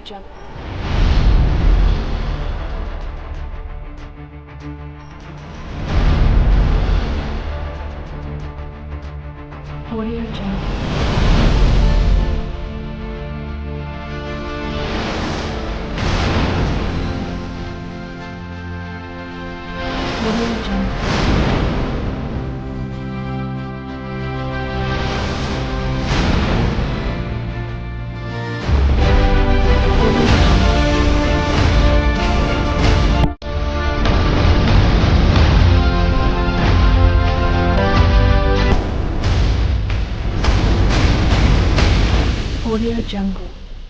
Jungle. Audio Jungle. Audio Jungle. Audio Jungle.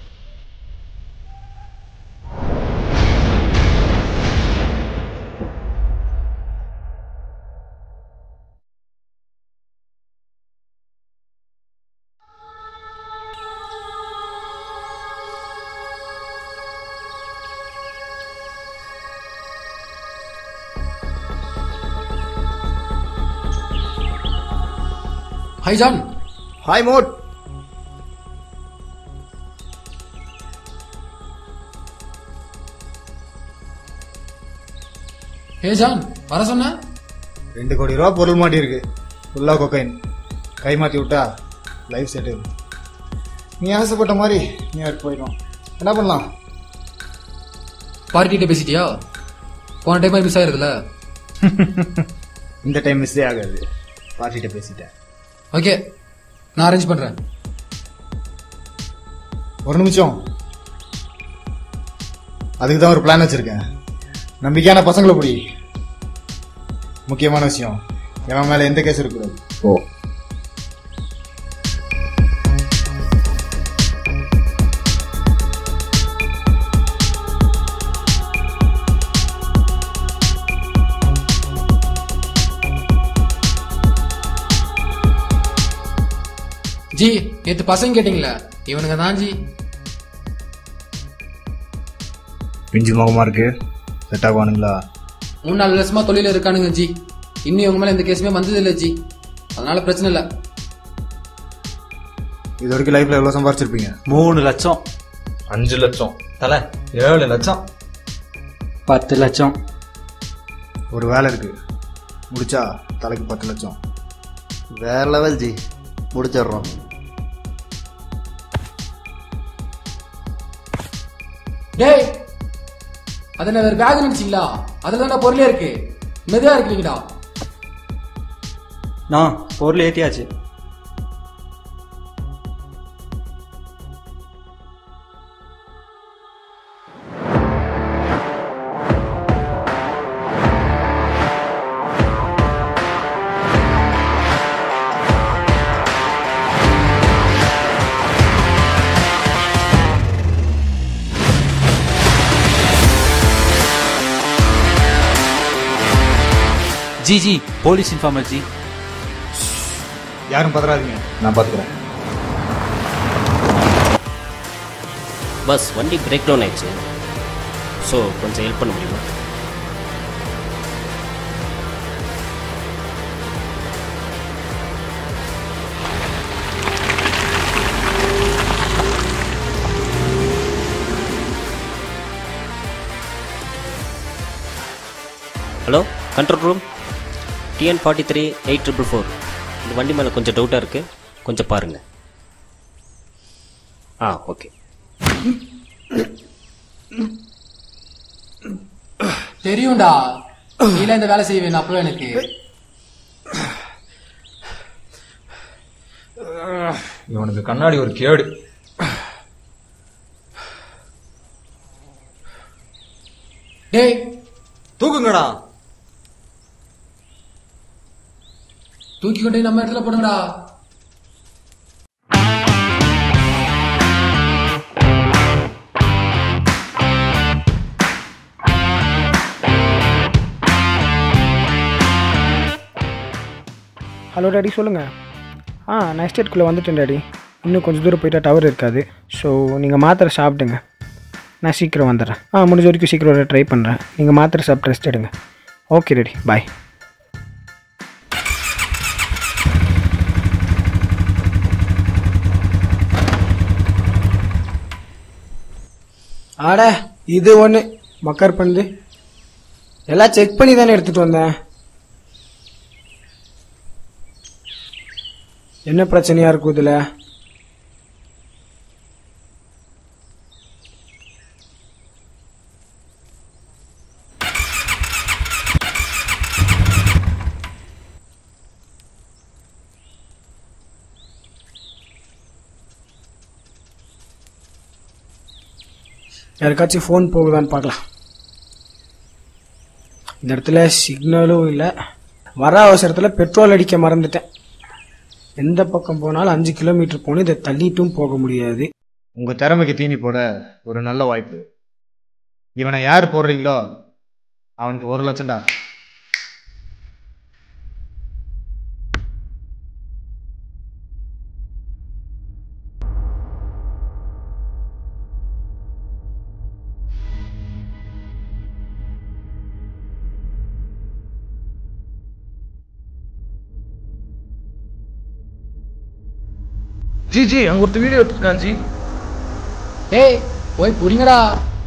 Hi John. Hi மோட் hey John வர சொன்ன ரெண்டு கோடி ரூபா பொருள் மாட்டியிருக்கு ஃபுல்லா கொக்கைன் கை மாற்றி விட்டா லைஃப் செட்டில் நீ ஆசைப்பட்ட மாதிரி நீ எடுத்து போயிடும் என்ன பண்ணலாம் பார்ட்டிகிட்ட பேசிட்டியா போன டைம் மிஸ் ஆயிருதுல இந்த டைம் மிஸ்ஸே ஆகாது பார்ட்டிகிட்ட பேசிட்டேன் ஓகே நான் அரேஞ்ச் பண்றேன் ஒரு நிமிஷம் அதுக்கு தான் ஒரு பிளான் வச்சிருக்கேன் நம்பிக்கையான பசங்களை பிடி முக்கியமான விஷயம் எவன் மேல எந்த கேஸ் இருக்கக்கூடாது ஓ ஜி நேத்து பசங்க கேட்டீங்களா இவனுங்க தான் ஜி பிஞ்சு முகமா இருக்கு செட் ஆகுவானுங்களா மூணு நாலு வருஷமா தொழில இருக்கானுங்க ஜி இன்னும் இவங்க மேல எந்த கேஸுமே வந்தது இல்ல ஜி அதனால பிரச்சனை இல்ல இது வரைக்கும் லைஃப்ல எவ்வளவு சம்பாரிச்சிருப்பீங்க மூணு லட்சம் அஞ்சு லட்சம் தலை ஏழு லட்சம் பத்து லட்சம் ஒரு வேலை இருக்கு முடிச்சா தலைக்கு பத்து லட்சம் வேற லெவல் ஜி முடிச்சிடுறோம் டேய் அது என்ன வேற பேக் நினைச்சீங்களா அதுல தான் பொருளே இருக்கு மெதுவா இருக்கீங்கடா நான் பொருள் ஏத்தியாச்சு ஜி ஜி போலீஸ் இன்ஃபார்மர் ஜி யாரும் பதறாதீங்க நான் பாத்துக்கிறேன் பஸ் வண்டி பிரேக் டவுன் ஆயிடுச்சு ஸோ கொஞ்சம் ஹெல்ப் பண்ண முடியுமா hello control room TN forty three eight triple four இந்த வண்டி மேலே கொஞ்சம் டவுட்டாக இருக்குது கொஞ்சம் பாருங்கள் ஆ ஓகே தெரியும்டா நீல இந்த வேலை செய்வேன் அப்பவே எனக்கு இவனுக்கு கண்ணாடி ஒரு கேடு டேய் தூக்குங்கடா தூக்கி கொண்டு போய் நம்ம இடத்துல போடுங்கடா ஹலோ டாடி சொல்லுங்கள் ஆ நான் எஸ்டேட்குள்ளே வந்துட்டேன் டாடி இன்னும் கொஞ்சம் தூரம் போயிட்டா டவர் இருக்காது ஸோ நீங்கள் மாத்திரை சாப்பிடுங்க நான் சீக்கிரம் வந்துடுறேன் ஆ முடிஞ்ச வரைக்கும் சீக்கிரம் வர ட்ரை பண்ணுறேன் நீங்கள் மாத்திரை சாப்பிட்டு ரெஸ்ட் எடுங்க ஓகே டாடி பாய் ஆட இது ஒன்று மக்கர் பண்ணுது எல்லாம் செக் பண்ணி தானே எடுத்துட்டு வந்தேன் என்ன பிரச்சனையா இருக்கும் இதுல யாருக்காச்சும் ஃபோன் போகுதான்னு பார்க்கலாம் இந்த இடத்துல சிக்னலும் இல்லை வர அவசரத்தில் பெட்ரோல் அடிக்க மறந்துட்டேன் எந்த பக்கம் போனாலும் அஞ்சு கிலோமீட்டர் போகணும் இதை தள்ளிட்டும் போக முடியாது உங்க திறமைக்கு தீனி போட ஒரு நல்ல வாய்ப்பு இவனை யார் போடுறீங்களோ அவனுக்கு ஒரு லட்சம்டா ஜி ஜி அங்க ஒருத்தர் வீடியோ எடுத்துருக்கான் ஜி டேய் போய் புடிங்கடா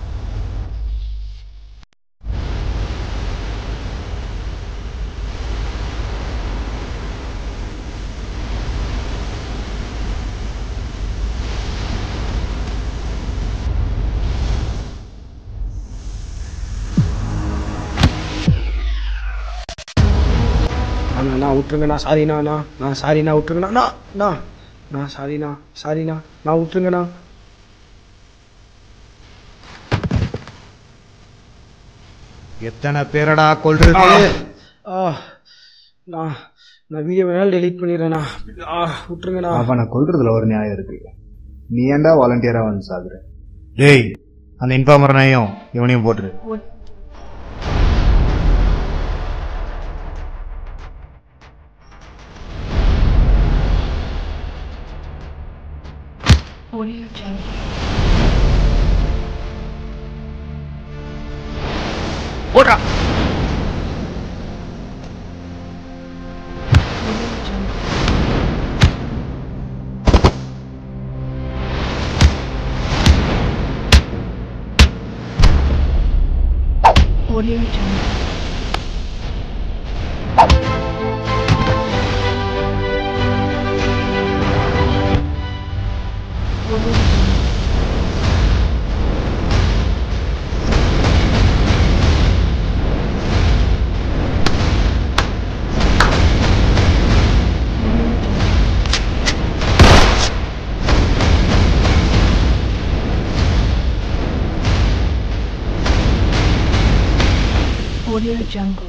அண்ணா நான் விட்டுருங்கண்ணா சாரிண்ணா அண்ணா நான் சாரிண்ணா விட்டுருங்கண்ணா அண்ணா நான் சாரிண்ணா சாரிண்ணா நான் விட்டுருங்கண்ணா எத்தனை பேரடா கொல்றது ஆ நான் நான் வீடியோ வேணாலும் டெலீட் பண்ணிடுறேண்ணா ஆ விட்டுருங்கண்ணா அவனை கொல்றதுல ஒரு நியாயம் இருக்கு நீ ஏன்டா வாலண்டியரா வந்து சாகுற டேய் அந்த இன்ஃபார்மரனையும் இவனையும் போட்டுரு What? Audio Jungle. Audio Jungle. Audio Jungle. Audio Jungle. Audio Jungle.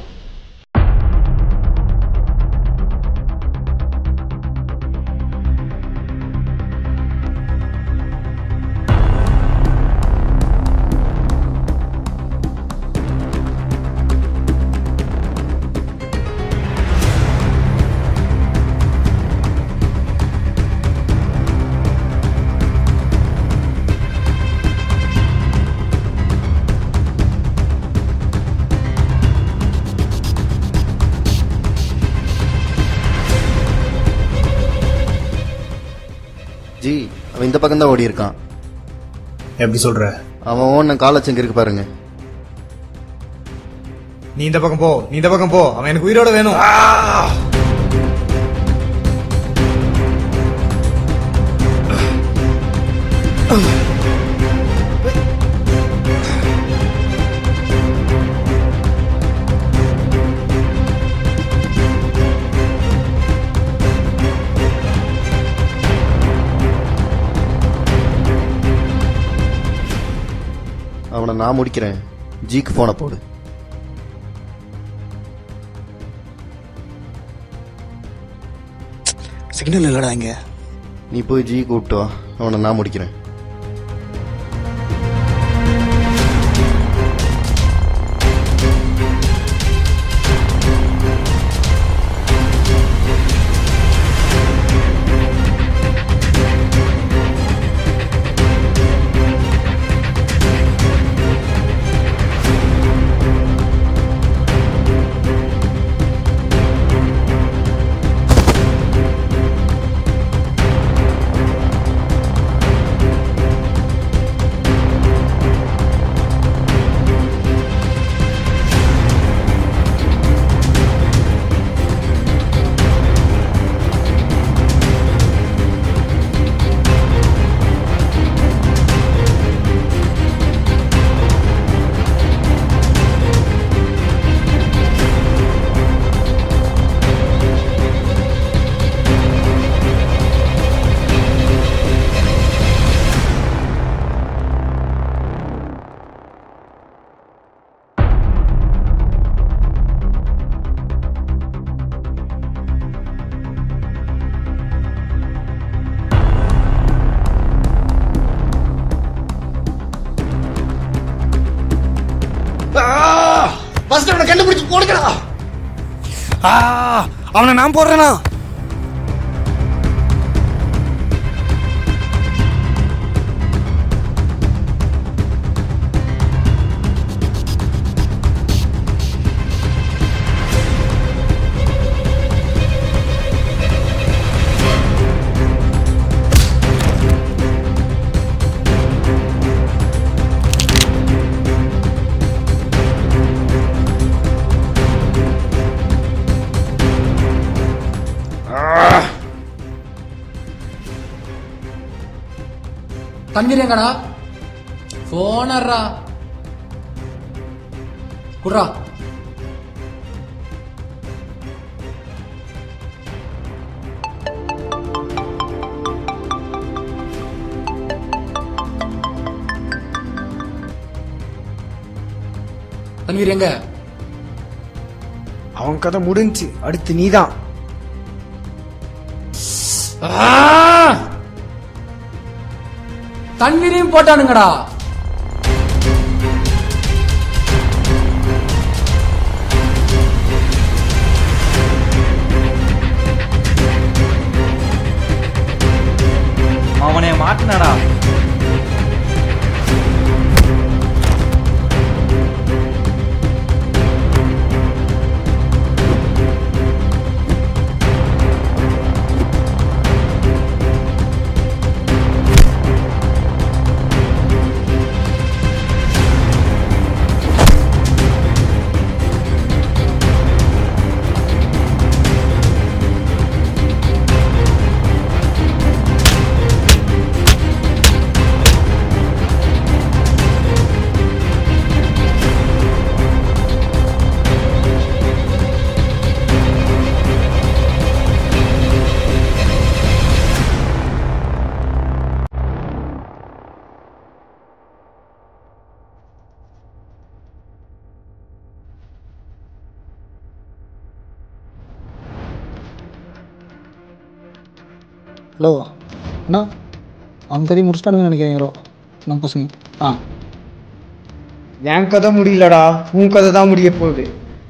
Ji அவன் இந்த பக்கம் தான் ஓடி இருக்கான் எப்படி சொல்ற அவன் ஓன காலச்சங்க இருக்கு பாருங்க நீ இந்த பக்கம் போ நீ இந்த பக்கம் போ அவன் எனக்கு உயிரோட வேணும் அவனை நான் முடிக்கிறேன் ஜிக்கு போனை போடு சிக்னல் இல்லடா இங்க நீ போய் ஜி கூப்பிட்டு வா அவனை நான் முடிக்கிறேன் அவனை நான் போடுறேனா தண்ணீர் எங்கடா போனர்றா குட்ரா தன்வீர் எங்க அவன் கதை முடிஞ்சு அடுத்து நீதான் தண்ணீரையும் போட்டானுங்கடா அவனை மாட்டினடா ஹலோ அண்ணா அவன் கதையை முடிச்சிட்டானுங்கன்னு நினைக்கிறேன் ப்ரோ நான் பசங்க ஆ என் கதை முடியலடா உன் கதை தான் முடிய போகுது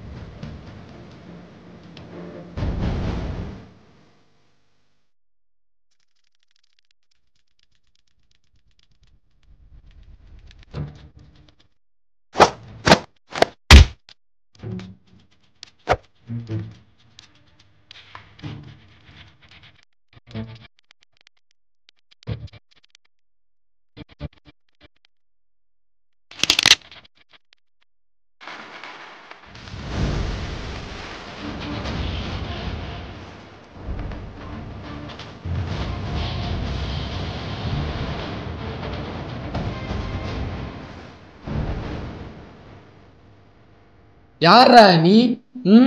யாரா நீ ம்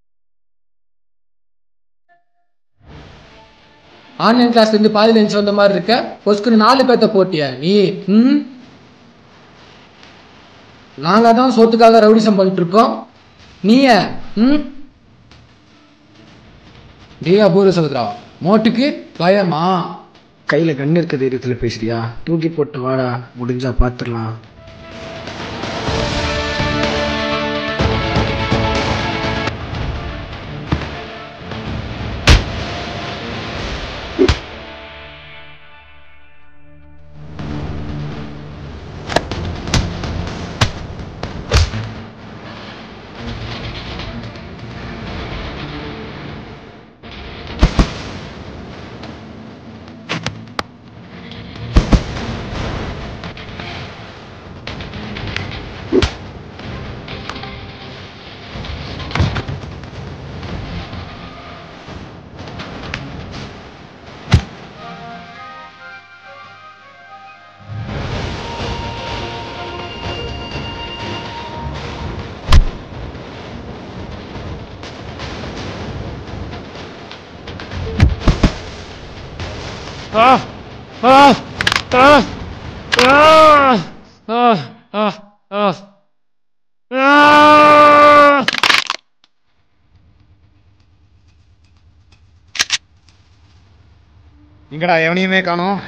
ஆன்லைன் கிளாஸ்ல இருந்து பாதியில இருந்து வந்த மாதிரி இருக்க பொசுக்குன்னு நாலு பேர்த்த போட்டியா நீ ம் நாங்க தான் சொத்துக்காக ரவுடிசம் பண்ணிட்டு இருக்கோம் நீய ம் டேய் அபூர்வ சகோதரா மோட்டுக்கு பயமா கையில கண்ணு இருக்க தைரியத்துல பேசுறியா தூக்கி போட்டு வாடா முடிஞ்சா பாத்துடலாம் எங்கடா எவனையுமே காணோம்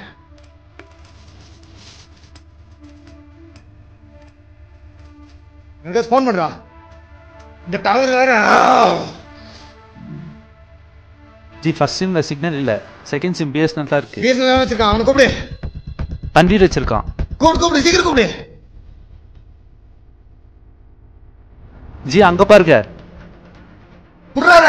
எங்க ஃபோன் பண்றா இந்த டவர் வேற ஜி ஃபர்ஸ்ட் சிம்ல சிக்னல் இல்லை செகண்ட் சிம் பிஎஸ்என்எல் தான் இருக்கு பிஎஸ்என்எல் வச்சிருக்கான் அவனை கூப்பிடு தன்வீர் வச்சிருக்கான் கூப்பிடு கூப்பிடு சீக்கிரம் கூப்பிடு ஜி அங்க பாருங்க புடுறாத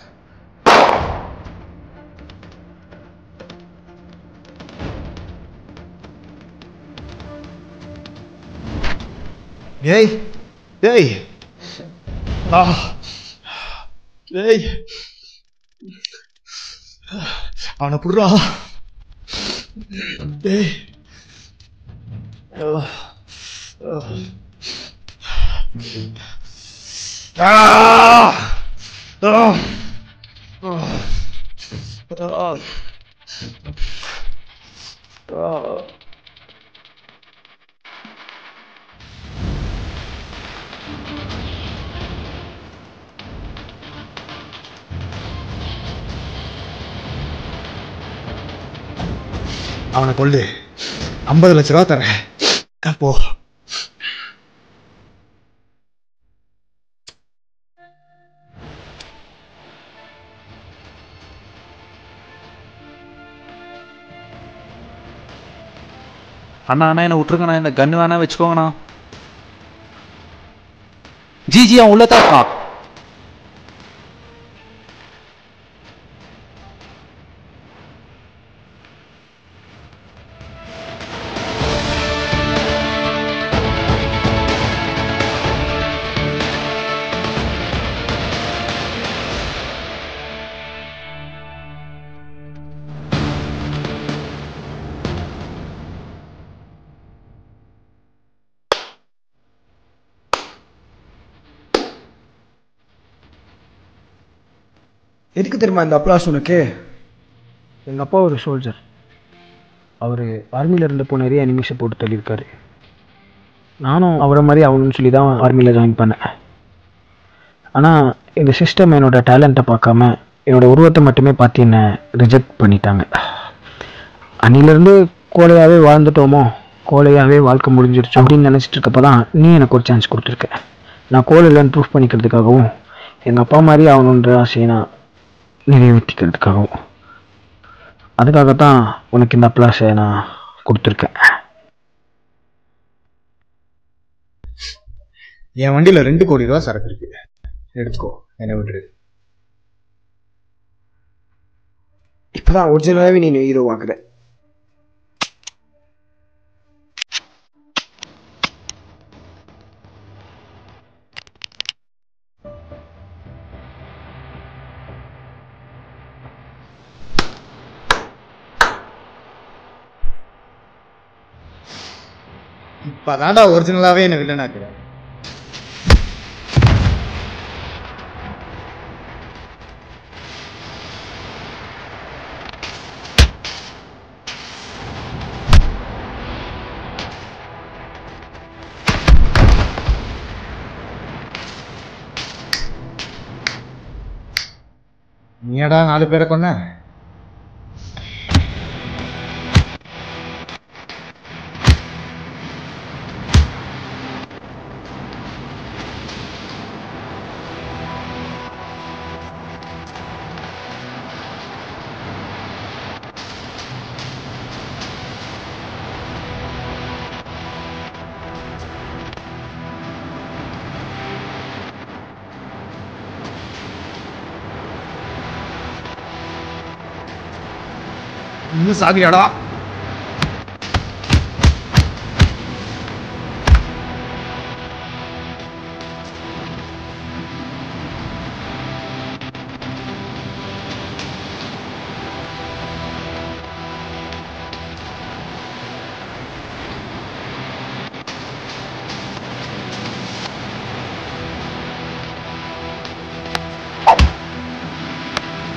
டேய் டேய் ஆ டேய் அவனை புடுறா டேய் ஆ. ஆ. ஆ ஆ ஆ ஆ அவனை கொல்லு ஐம்பது லட்ச ரூபா தரேன் போ அண்ணா அண்ணா என்ன விட்டுருங்கண்ணா இந்த கன்று வேணா வச்சுக்கோங்கண்ணா ஜி ஜி அவன் உள்ள தான் இருக்கான் எதுக்கு தெரியுமா இந்த அப்ளாஸ் உனக்கு எங்கள் அப்பா ஒரு சோல்ஜர் அவர் ஆர்மியில் இருந்தப்போ நிறைய அனிமேஷை போட்டு தள்ளியிருக்காரு நானும் அவரை மாதிரி ஆகணும்னு சொல்லி தான் ஆர்மியில் ஜாயின் பண்ணேன் ஆனால் இந்த சிஸ்டம் என்னோட டேலண்ட்டை பார்க்காம என்னோட உருவத்தை மட்டுமே பார்த்து என்னை ரிஜெக்ட் பண்ணிட்டாங்க அன்னிலேருந்து கோழையாகவே வாழ்ந்துட்டோமோ கோழையாகவே வாழ்க்கை முடிஞ்சிருச்சு அப்படின்னு நினச்சிட்டு இருக்கப்போ தான் நீ எனக்கு ஒரு சான்ஸ் கொடுத்துருக்க நான் கோழை இல்லைன்னு ப்ரூஃப் பண்ணிக்கிறதுக்காகவும் எங்கள் அப்பா மாதிரி ஆகணுன்ற ஆசையை நான் நிறைவேற்றிக்கிறதுக்காகவும் அதுக்காகத்தான் உனக்கு இந்த அப்ளாஸை நான் கொடுத்துருக்கேன் என் வண்டியில ரெண்டு கோடி ரூபா சரக்கு இருக்கு எடுத்துக்கோ என்ன விட்டுரு இப்போதான் ஒரிஜினலாகவே நீ ஹீரோ ஆக்குற இப்பதான்டா ஒரிஜினலாவே என்ன வில்லன் ஆக்குறேன் நீடா நாலு பேரை கொன்ன இன்னும் சாகுறியாடா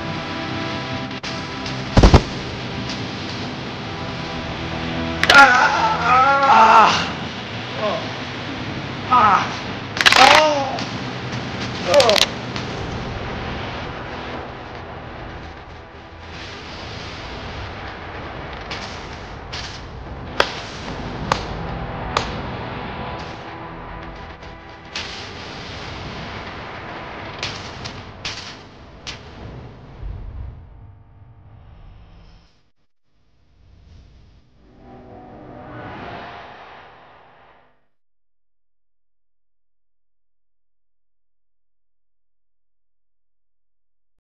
ஆ